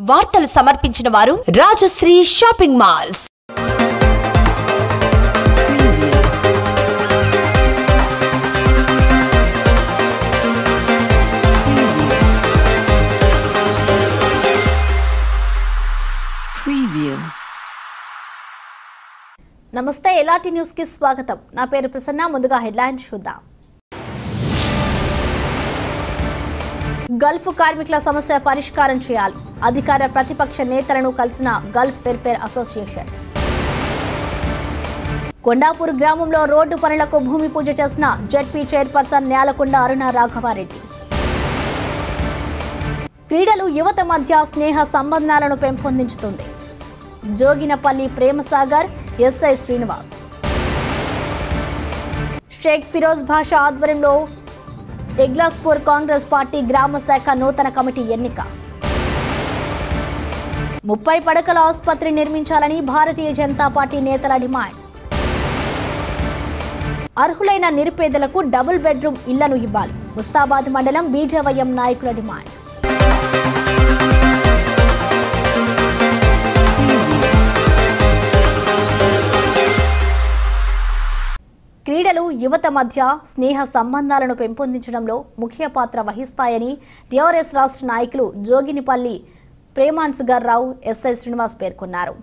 వార్తలు సమర్పించిన వారు రాజశ్రీ షాపింగ్ మాల్స్ Preview. నమస్తే ఎలాంటి న్యూస్ కి స్వాగతం నా పేరు ప్రసన్న ముందుగా హెడ్లైన్స్ చూద్దాం గల్ఫ్ కార్మికుల సమస్య పరిష్కారం చేయాలి అధికార ప్రతిపక్ష నేతలను కలిసిన గల్ఫ్ వెల్ఫేర్ అసోసియేషన్ కొండాపూర్ గ్రామంలో రోడ్డు పనులకు భూమి పూజ చేసిన జెడ్పీ చైర్పర్సన్ నేలకొండ అరుణ రాఘవారెడ్డి క్రీడలు యువత మధ్య స్నేహ సంబంధాలను పెంపొందించుతుంది జోగినపల్లి ప్రేమసాగర్ ఎస్ఐ శ్రీనివాస్ షేక్ ఫిరోజ్ భాషా ఆధ్వర్యంలో ఎగ్లాస్పూర్ కాంగ్రెస్ పార్టీ గ్రామ శాఖ నూతన కమిటీ ఎన్నిక ముప్పై పడకల ఆసుపత్రి నిర్మించాలని భారతీయ జనతా పార్టీ నేతల డిమాండ్ అర్హులైన నిరుపేదలకు డబుల్ బెడ్రూమ్ ఇళ్లను ఇవ్వాలి ముస్తాబాద్ మండలం బీజేవైఎం నాయకుల డిమాండ్ క్రీడలు యువత మధ్య స్నేహ సంబంధాలను పెంపొందించడంలో ముఖ్య పాత్ర వహిస్తాయని టీఆర్ఎస్ రాష్ట్ర నాయకులు జోగినిపల్లి ప్రేమాన్సుగర్ రావు ఎస్ఐ శ్రీనివాస్ పేర్కొన్నారు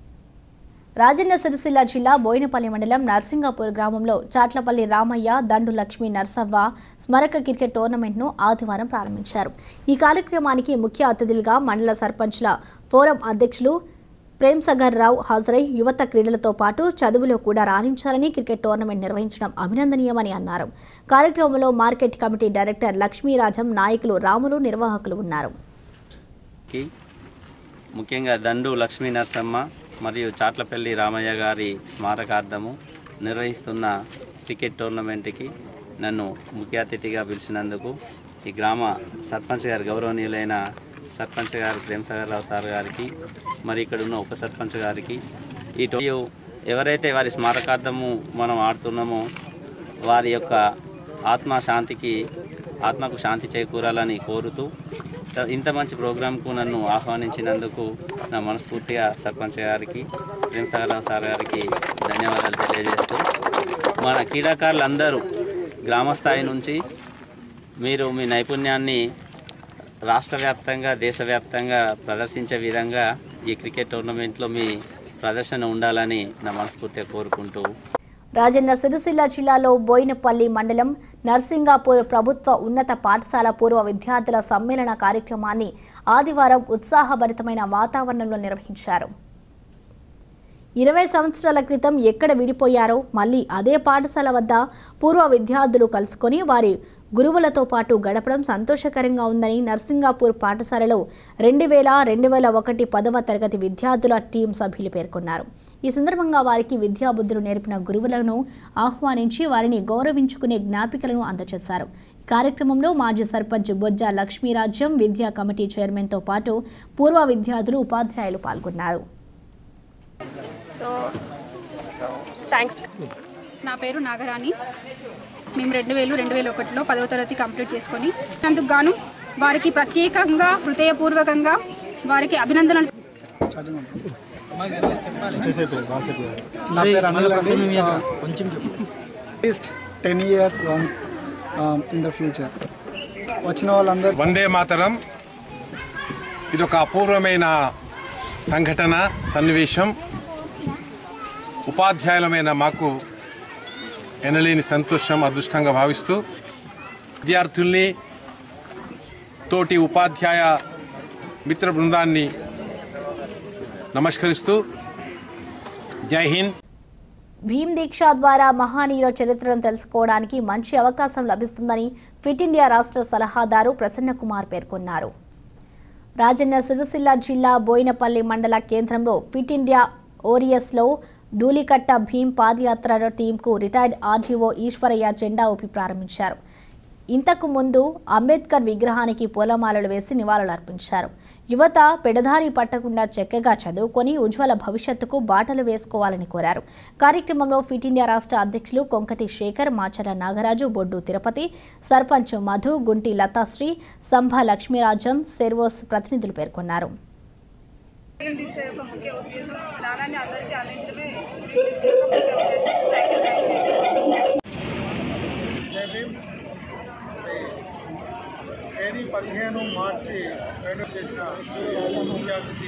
రాజన్న సిరిసిల్ల జిల్లా బోయినపల్లి మండలం నర్సింగాపూర్ గ్రామంలో చాట్లపల్లి రామయ్య దండు లక్ష్మీ నర్సవ్వ స్మరక క్రికెట్ టోర్నమెంట్ను ఆదివారం ప్రారంభించారు ఈ కార్యక్రమానికి ముఖ్య అతిథులుగా మండల సర్పంచ్ల ఫోరం అధ్యక్షులు ప్రేమ్సగర్ రావు హాజరై యువత క్రీడలతో పాటు చదువులో కూడా రాణించాలని క్రికెట్ టోర్నమెంట్ నిర్వహించడం అభినందనీయమని అన్నారు కార్యక్రమంలో మార్కెట్ కమిటీ డైరెక్టర్ లక్ష్మీరాజం నాయకులు రాములు నిర్వాహకులు ఉన్నారు కి ముఖ్యంగా దండు లక్ష్మీ నరసమ్మ మరియు చాట్లపల్లి రామయ్య గారి స్మారకార్థము నిర్వహిస్తున్న క్రికెట్ టోర్నమెంట్కి నన్ను ముఖ్య అతిథిగా పిలిచినందుకు ఈ గ్రామ సర్పంచ్ గారు గౌరవనీయులైన సర్పంచ్ గారు ప్రేమసాగర్ రావు సార్ గారికి మరి ఇక్కడ ఉన్న ఉప సర్పంచ్ గారికి ఈ టో ఎవరైతే వారి స్మారకార్థము మనం ఆడుతున్నామో వారి యొక్క ఆత్మ శాంతికి ఆత్మకు శాంతి చేకూరాలని కోరుతూ త- ఇంత మంచి ప్రోగ్రాంకు నన్ను ఆహ్వానించినందుకు నా మనస్ఫూర్తిగా సర్పంచ్ గారికి ప్రేమసాగరరావు సార్ గారికి ధన్యవాదాలు తెలియజేస్తూ మన క్రీడాకారులందరూ గ్రామ స్థాయి నుంచి మీరు మీ నైపుణ్యాన్ని రాష్ట్ర వ్యాప్తంగా దేశవ్యాప్తంగా ప్రదర్శించే విధంగా ఈ క్రికెట్ టోర్నమెంట్లో మీ ప్రదర్శన ఉండాలని నా మనస్ఫూర్తిగా కోరుకుంటూ రాజన్న సిరిసిల్ల జిల్లాలో బోయినపల్లి మండలం నర్సింగాపూర్ ప్రభుత్వ ఉన్నత పాఠశాల పూర్వ విద్యార్థుల సమ్మేళన కార్యక్రమాన్ని ఆదివారం ఉత్సాహభరితమైన వాతావరణంలో నిర్వహించారు ఇరవై సంవత్సరాల క్రితం ఎక్కడ విడిపోయారో మళ్ళీ అదే పాఠశాల వద్ద పూర్వ విద్యార్థులు కలుసుకొని వారి గురువులతో పాటు గడపడం సంతోషకరంగా ఉందని నర్సింగాపూర్ పాఠశాలలో రెండు వేల రెండు వేల ఒకటి పదవ తరగతి విద్యార్థుల టీం సభ్యులు పేర్కొన్నారు ఈ సందర్భంగా వారికి విద్యాబుద్ధులు నేర్పిన గురువులను ఆహ్వానించి వారిని గౌరవించుకునే జ్ఞాపికలను అందజేశారు ఈ కార్యక్రమంలో మాజీ సర్పంచ్ బొజ్జ లక్ష్మీరాజ్యం విద్యా కమిటీ చైర్మన్తో పాటు పూర్వ విద్యార్థులు ఉపాధ్యాయులు పాల్గొన్నారు సో సో థ్యాంక్స్ నా పేరు నాగరాణి మేము రెండు వేలు రెండు వేల ఒకటిలో పదవ తరగతి కంప్లీట్ చేసుకొని అందుకు గాను వారికి ప్రత్యేకంగా హృదయపూర్వకంగా వారికి అభినందనలు నా పేరు అనిల్ అండి at least ten years once in the future వచ్చిన వాళ్ళందరూ వందే మాతరం ఇది ఒక అపూర్వమైన సంఘటన సన్నివేశం ఉపాధ్యాయులమైన మాకు ఎనలేని సంతోషం అదృష్టంగా భావిస్తూ విద్యార్థుల్ని తోటి ఉపాధ్యాయ మిత్ర బృందాన్ని నమస్కరిస్తూ జై హింద్ భీమ్ దీక్ష ద్వారా మహానీయుల చరిత్రను తెలుసుకోవడానికి మంచి అవకాశం లభిస్తుందని ఫిట్ ఇండియా రాష్ట్ర సలహాదారు ప్రసన్న కుమార్ పేర్కొన్నారు రాజన్న సిరిసిల్ల జిల్లా బోయినపల్లి మండల కేంద్రంలో ఫిట్ ఇండియా ఓరియస్లో ధూళికట్ట భీమ్ పాదయాత్ర టీంకు రిటైర్డ్ ఆర్టీఓ ఈశ్వరయ్య జెండా ఊపి ప్రారంభించారు ఇంతకు ముందు అంబేద్కర్ విగ్రహానికి పూలమాలలు వేసి నివాళులర్పించారు యువత పెడదారి పట్టకుండా చక్కగా చదువుకొని ఉజ్వల భవిష్యత్తుకు బాటలు వేసుకోవాలని కోరారు కార్యక్రమంలో ఫిట్ ఇండియా రాష్ట్ర అధ్యక్షులు కొంకటి శేఖర్ మాచర నాగరాజు బొడ్డు తిరుపతి సర్పంచ్ మధు గుంటి లతాశ్రీ సంభ లక్ష్మీరాజం సెర్వోస్ ప్రతినిధులు పేర్కొన్నారు దీక్ష యొక్క ముఖ్య ఉద్దేశం జ్ఞానాన్ని అందరికీ అందించడమే ఈ దీక్ష యొక్క ముఖ్య ఉద్దేశం థ్యాంక్ యూ థ్యాంక్ యూ జై భీమ్ తేదీ పదిహేను మార్చి రెండు చేసిన ముఖ్య అతిథి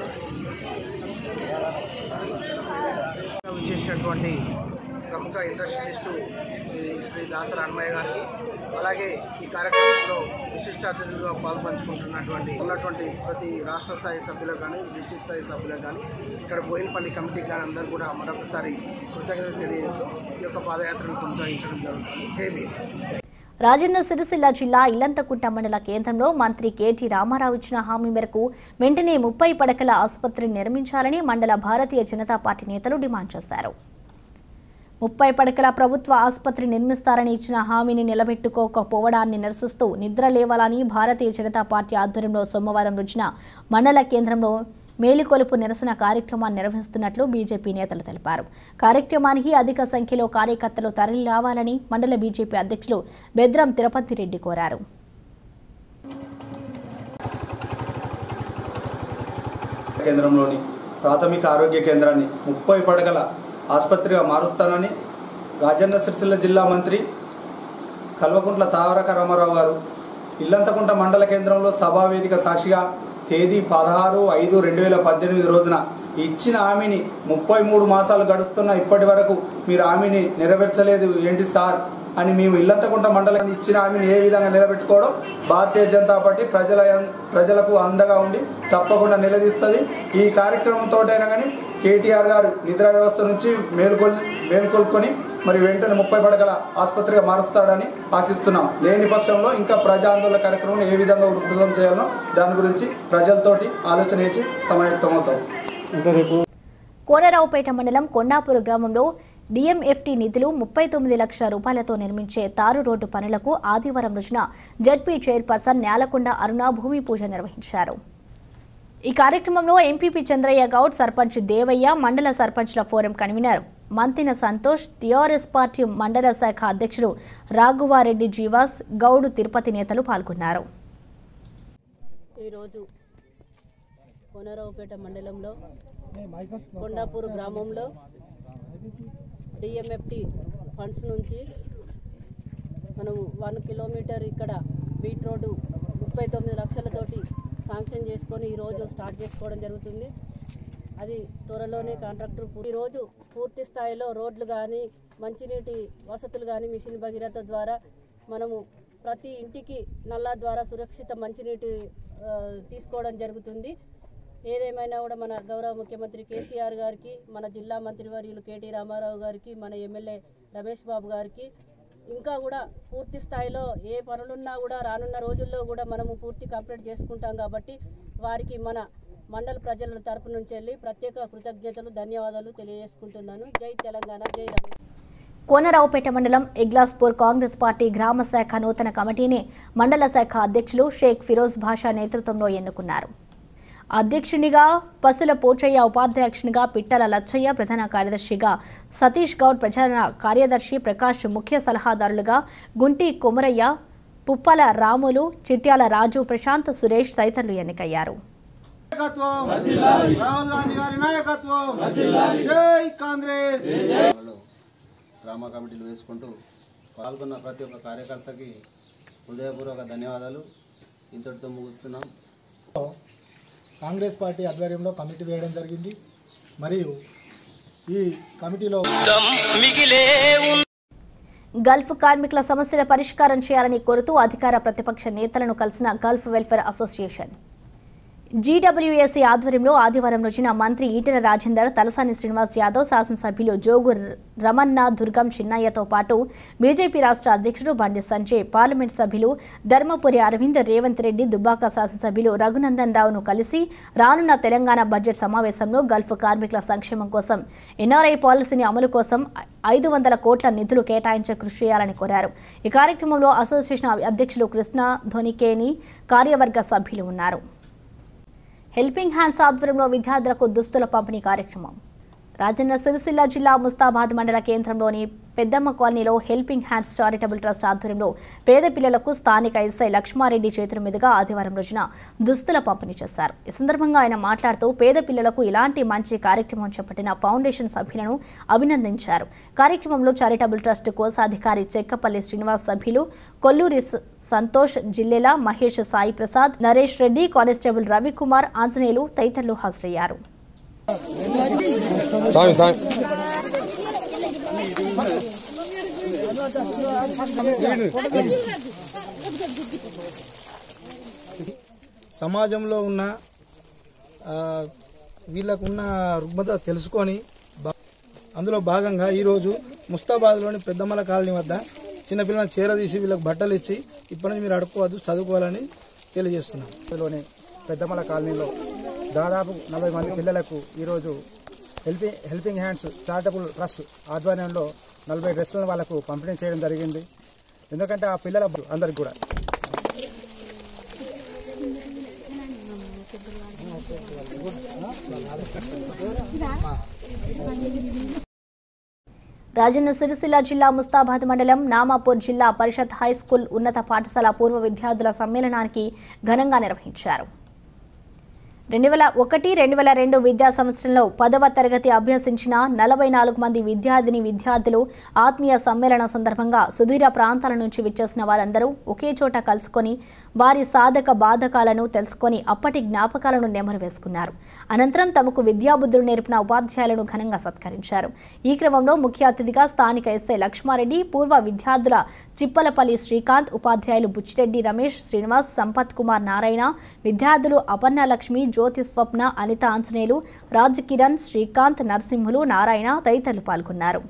విచ్చేసినటువంటి ప్రముఖ ఇండస్ట్రియలిస్టు ఈ శ్రీ దాసర అన్మయ్య గారికి అలాగే ఈ కార్యక్రమంలో విశిష్ట అతిథులుగా పాల్పంచుకుంటున్నటువంటి ఉన్నటువంటి ప్రతి రాష్ట్ర స్థాయి సభ్యులకు కానీ డిస్టిక్ స్థాయి సభ్యులకు కానీ ఇక్కడ బోయినపల్లి కమిటీకి కానీ అందరూ కూడా మరొకసారి కృతజ్ఞత తెలియజేస్తూ ఈ యొక్క పాదయాత్రను కొనసాగించడం జరుగుతుంది జై భీమ్ రాజన్న సిరిసిల్ల జిల్లా ఇల్లంతకుంట మండల కేంద్రంలో మంత్రి కేటీ రామారావు ఇచ్చిన హామీ మేరకు వెంటనే ముప్పై పడకల ఆసుపత్రిని నిర్మించాలని మండల భారతీయ జనతా పార్టీ నేతలు డిమాండ్ చేశారు ముప్పై పడకల ప్రభుత్వ ఆసుపత్రి నిర్మిస్తారని ఇచ్చిన హామీని నిలబెట్టుకోకపోవడాన్ని నిరసిస్తూ నిద్ర లేవాలని భారతీయ జనతా పార్టీ ఆధ్వర్యంలో సోమవారం రోజున మండల కేంద్రంలో మేలుకొలుపు నిరసన కార్యక్రమాన్ని నిర్వహిస్తున్నట్లు బీజేపీ నేతలు తెలిపారు కార్యక్రమానికి అధిక సంఖ్యలో కార్యకర్తలు తరలి రావాలని మండల బీజేపీ అధ్యక్షులు బెద్రం తిరుపతి రెడ్డి కోరారు కేంద్రంలోని ప్రాథమిక ఆరోగ్య కేంద్రాన్ని ముప్పై పడగల ఆసుపత్రిగా మారుస్తానని రాజన్న సిరిసిల్ల జిల్లా మంత్రి కల్వకుంట్ల తారక రామారావు గారు ఇల్లంతకుంట మండల కేంద్రంలో సభావేదిక సాక్షిగా తేదీ పదహారు ఐదు రెండు వేల పద్దెనిమిది రోజున ఇచ్చిన హామీని ముప్పై మూడు మాసాలు గడుస్తున్న ఇప్పటి వరకు మీరు హామీని నెరవేర్చలేదు ఏంటి సార్ అని మేము ఇల్లంతకుంట మండలం ఇచ్చిన హామీని ఏ విధంగా నిలబెట్టుకోవడం భారతీయ జనతా పార్టీ ప్రజల ప్రజలకు అండగా ఉండి తప్పకుండా నిలదీస్తుంది ఈ కార్యక్రమంతోటైనా కానీ కేటీఆర్ గారు నిద్ర వ్యవస్థ నుంచి మేల్కొల్ మేల్కొల్కొని మరి వెంటనే ముప్పై పడగల ఆసుపత్రిగా మారుస్తాడని ఆశిస్తున్నాం లేని పక్షంలో ఇంకా ప్రజా ఆందోళన కార్యక్రమం ఏ విధంగా ఉధృతం చేయాలో దాని గురించి ప్రజలతోటి ఆలోచన చేసి సమాయుక్తమవుతాం కోనరావుపేట మండలం కొండాపూర్ గ్రామంలో డిఎంఎఫ్టి నిధులు ముప్పై తొమ్మిది లక్షల రూపాయలతో నిర్మించే తారు రోడ్డు పనులకు ఆదివారం రోజున జడ్పీ చైర్పర్సన్ నేలకొండ అరుణ భూమి పూజ నిర్వహించారు ఈ కార్యక్రమంలో ఎంపీపీ చంద్రయ్య గౌడ్ సర్పంచ్ దేవయ్య మండల సర్పంచ్ల forum convener Mantina Santosh TRS party మండల శాఖ అధ్యక్షుడు రాఘవారెడ్డి జీవాస్ గౌడ్ తిరుపతి నేతలు పాల్గొన్నారు ఈరోజు కోనరావుపేట మండలంలో కొండాపూర్ గ్రామంలో డిఎంఎఫ్టి ఫండ్స్ నుంచి మనం వన్ కిలోమీటర్ ఇక్కడ బీట్ రోడ్డు ముప్పై తొమ్మిది లక్షలతోటి శాంక్షన్ చేసుకొని ఈరోజు స్టార్ట్ చేసుకోవడం జరుగుతుంది అది త్వరలోనే కాంట్రాక్టర్ పూ- ఈరోజు పూర్తి స్థాయిలో రోడ్లు కానీ మంచినీటి వసతులు కానీ మిషన్ భగీరథ ద్వారా మనము ప్రతి ఇంటికి నల్లా ద్వారా సురక్షిత మంచినీటి ఆ, తీసుకోవడం జరుగుతుంది ఏదేమైనా కూడా మన గౌరవ ముఖ్యమంత్రి కేసీఆర్ గారికి మన జిల్లా మంత్రివర్యులు కేటీ రామారావు గారికి మన ఎమ్మెల్యే రమేష్ బాబు గారికి ఇంకా కూడా పూర్తి స్థాయిలో ఏ పనులున్నా కూడా రానున్న రోజుల్లో కూడా మనము పూర్తి కంప్లీట్ చేసుకుంటాం కాబట్టి వారికి మన మండల ప్రజల తరపు నుంచి వెళ్ళి ప్రత్యేక కృతజ్ఞతలు ధన్యవాదాలు తెలియజేసుకుంటున్నాను జై తెలంగాణ జై రమేష్ కోనరావుపేట మండలం ఇగ్లాస్పూర్ కాంగ్రెస్ పార్టీ గ్రామ శాఖ నూతన కమిటీని మండల శాఖ అధ్యక్షులు షేక్ ఫిరోజ్ భాషా నేతృత్వంలో ఎన్నుకున్నారు అధ్యక్షునిగా పసుల పోచయ్య ఉపాధ్యక్షునిగా పిట్టల లచ్చయ్య ప్రధాన కార్యదర్శిగా సతీష్ గౌడ్ ప్రచార కార్యదర్శి ప్రకాష్ ముఖ్య సలహాదారులుగా గుంటి కొమరయ్య పుప్పల రాములు చిట్యాల రాజు ప్రశాంత్ సురేష్ తదితరులు ఎన్నికయ్యారు నాయకత్వం రాహుల్ గాంధీ గారి నాయకత్వం జై కాంగ్రెస్ డ్రామా కమిటీలు వేసుకుంటూ పాల్గొన్న ప్రతి ఒక్క కార్యకర్తకి హృదయపూర్వక ధన్యవాదాలు ఇంతటితో ముగిస్తున్నాం కాంగ్రెస్ పార్టీ ఆధ్వర్యంలో కమిటీ వేయడం జరిగింది మరియు ఈ కమిటీలో గల్ఫ్ కార్మికుల సమస్యల పరిష్కారం చేయాలని కోరుతూ అధికార ప్రతిపక్ష నేతలను కలిసిన గల్ఫ్ వెల్ఫేర్ అసోసియేషన్ జీడబ్ల్యూఎస్సీ ఆధ్వర్యంలో ఆదివారం రోజున మంత్రి ఈటెల రాజేందర్ తలసాని శ్రీనివాస్ యాదవ్ శాసనసభ్యులు జోగు రమన్న దుర్గం చిన్నయ్యతో పాటు బీజేపీ రాష్ట్ర అధ్యక్షుడు బండి సంజయ్ పార్లమెంట్ సభ్యులు ధర్మపురి అరవింద్ రేవంత్ రెడ్డి దుబ్బాక శాసనసభ్యులు రఘునందన్ రావును కలిసి రానున్న తెలంగాణ బడ్జెట్ సమావేశంలో గల్ఫ్ కార్మికుల సంక్షేమం కోసం ఎన్ఆర్ఐ పాలసీని అమలు కోసం ఐదు వందల కోట్ల నిధులు కేటాయించే కృషి చేయాలని కోరారు ఈ కార్యక్రమంలో అసోసియేషన్ అధ్యక్షులు కృష్ణ ధోనికేని కార్యవర్గ సభ్యులు ఉన్నారు హెల్పింగ్ హ్యాండ్స్ ఆధ్వర్యంలో విద్యార్థులకు దుస్తుల పంపిణీ కార్యక్రమం రాజన్న సిరిసిల్ల జిల్లా ముస్తాబాద్ మండల కేంద్రంలోని పెద్దమ్మ కాలనీలో హెల్పింగ్ హ్యాండ్స్ చారిటబుల్ ట్రస్ట్ ఆధ్వర్యంలో పేద పిల్లలకు స్థానిక ఎస్ఐ లక్ష్మారెడ్డి చేతుల మీదుగా ఆదివారం రోజున దుస్తుల పంపిణీ చేశారు ఈ సందర్భంగా ఆయన మాట్లాడుతూ పేద పిల్లలకు ఇలాంటి మంచి కార్యక్రమం చేపట్టిన ఫౌండేషన్ సభ్యులను అభినందించారు కార్యక్రమంలో చారిటబుల్ ట్రస్ట్ కోశాధికారి చెక్కపల్లి శ్రీనివాస్ సభ్యులు కొల్లూరి స- సంతోష్ జిల్లెల మహేష్ సాయి ప్రసాద్ నరేష్ రెడ్డి కానిస్టేబుల్ రవికుమార్ ఆంజనేయులు తదితరులు హాజరయ్యారు సామి సామి సమాజంలో ఉన్న ఆ, వీళ్ళకున్న రుగ్మత తెలుసుకొని బా- అందులో భాగంగా ఈరోజు ముస్తాబాద్లోని పెద్దమ్మల కాలనీ వద్ద చిన్నపిల్లలను చేరదీసి వీళ్ళకి బట్టలు ఇచ్చి ఇప్పటి నుంచి మీరు అడుక్కోవద్దు చదువుకోవాలని తెలియజేస్తున్నాం లోని పెద్దమల కాలనీలో దాదాపు నలభై మంది పిల్లలకు ఈరోజు helping helping hands charitable trust ఆధ్వర్యంలో నలభై డ్రెస్సులను వాళ్ళకు పంపిణీ చేయడం జరిగింది ఎందుకంటే ఆ పిల్లల అందరికి కూడా రాజన్న సిరిసిల్ల జిల్లా ముస్తాబాద్ మండలం నామాపూర్ జిల్లా పరిషత్ హై స్కూల్ ఉన్నత పాఠశాల పూర్వ విద్యార్థుల సమ్మేళనానికి ఘనంగా నిర్వహించారు రెండు వేల ఒకటి రెండు వేల రెండు విద్యా సంవత్సరంలో పదవ తరగతి అభ్యసించిన నలభై నాలుగు మంది విద్యార్థిని విద్యార్థులు ఆత్మీయ సమ్మేళన సందర్భంగా సుదూర ప్రాంతాల నుంచి విచ్చేసిన వారందరూ ఒకే చోట కలుసుకొని వారి సాధక బాధకాలను తెలుసుకొని అప్పటి జ్ఞాపకాలను నెమరు వేసుకున్నారు అనంతరం తమకు విద్యాబుద్ధులు నేర్పిన ఉపాధ్యాయులను ఘనంగా సత్కరించారు ఈ క్రమంలో ముఖ్య అతిథిగా స్థానిక ఎస్ఐ లక్ష్మారెడ్డి పూర్వ విద్యార్థుల చిప్పలపల్లి శ్రీకాంత్ ఉపాధ్యాయులు బుచ్చిరెడ్డి రమేష్ శ్రీనివాస్ సంపత్ కుమార్ నారాయణ విద్యార్థులు అపర్ణ లక్ష్మి జ్యోతి స్వప్న అనిత ఆంజనేయులు రాజ్ కిరణ్ శ్రీకాంత్ నరసింహులు నారాయణ తదితరులు పాల్గొన్నారు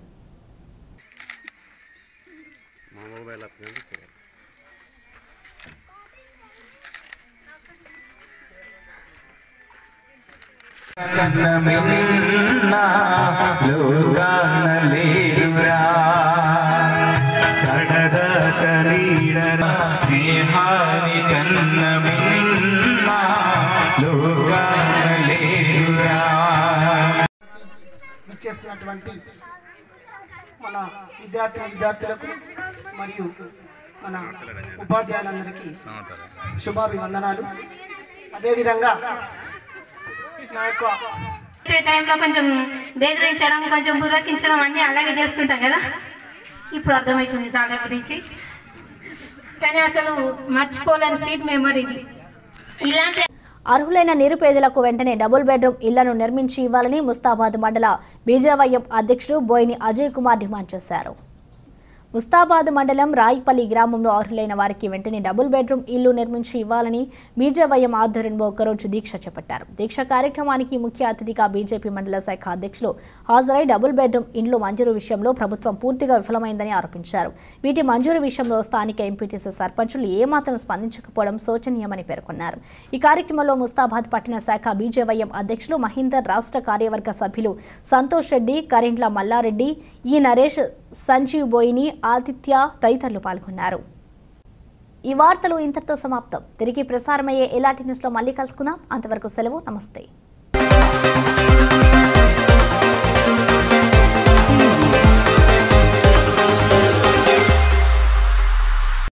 ఇచ్చేస్తున్నటువంటి మన విద్యార్థి విద్యార్థులకు మరియు మన ఉపాధ్యాయులందరికీ శుభాభివందనాలు అదేవిధంగా నా యొక్క ఇచ్చే టైంలో కొంచెం బెదిరించడం కొంచెం బుర్రకించడం అన్నీ అలాగే చేస్తుంటాం కదా ఇప్పుడు అర్థమవుతుంది సాగ గురించి కానీ అసలు మర్చిపోలేని స్వీట్ మెమరీ ఇది ఇలాంటి అర్హులైన నిరుపేదలకు వెంటనే డబుల్ బెడ్రూమ్ ఇళ్లను నిర్మించి ఇవ్వాలని ముస్తాబాద్ మండల బీజేవైఎం అధ్యక్షుడు బోయిని అజయ్ కుమార్ డిమాండ్ చేశారు ముస్తాబాద్ మండలం రాయిపల్లి గ్రామంలో అర్హులైన వారికి వెంటనే డబుల్ బెడ్రూమ్ ఇల్లు నిర్మించి ఇవ్వాలని బీజేవైఎం ఆధ్వర్యంలో ఒకరోజు దీక్ష చేపట్టారు దీక్ష కార్యక్రమానికి ముఖ్య అతిథిగా బీజేపీ మండల శాఖ అధ్యక్షులు హాజరై డబుల్ బెడ్రూమ్ ఇండ్లు మంజూరు విషయంలో ప్రభుత్వం పూర్తిగా విఫలమైందని ఆరోపించారు వీటి మంజూరు విషయంలో స్థానిక ఎంపీటీసీ సర్పంచులు ఏమాత్రం స్పందించకపోవడం శోచనీయమని పేర్కొన్నారు ఈ కార్యక్రమంలో ముస్తాబాద్ పట్టణ శాఖ బీజేవైఎం అధ్యక్షులు మహీందర్ రాష్ట్ర కార్యవర్గ సభ్యులు సంతోష్ రెడ్డి కరెంట్ల మల్లారెడ్డి ఈ నరేష్ సంజీవ్ బోయిని ఆదిత్య తదితరులు పాల్గొన్నారు ఈ వార్తలు ఇంతటితో సమాప్తం తిరిగి ప్రసారమయ్యే ఎలాంటి న్యూస్లో మళ్ళీ కలుసుకుందాం అంతవరకు సెలవు నమస్తే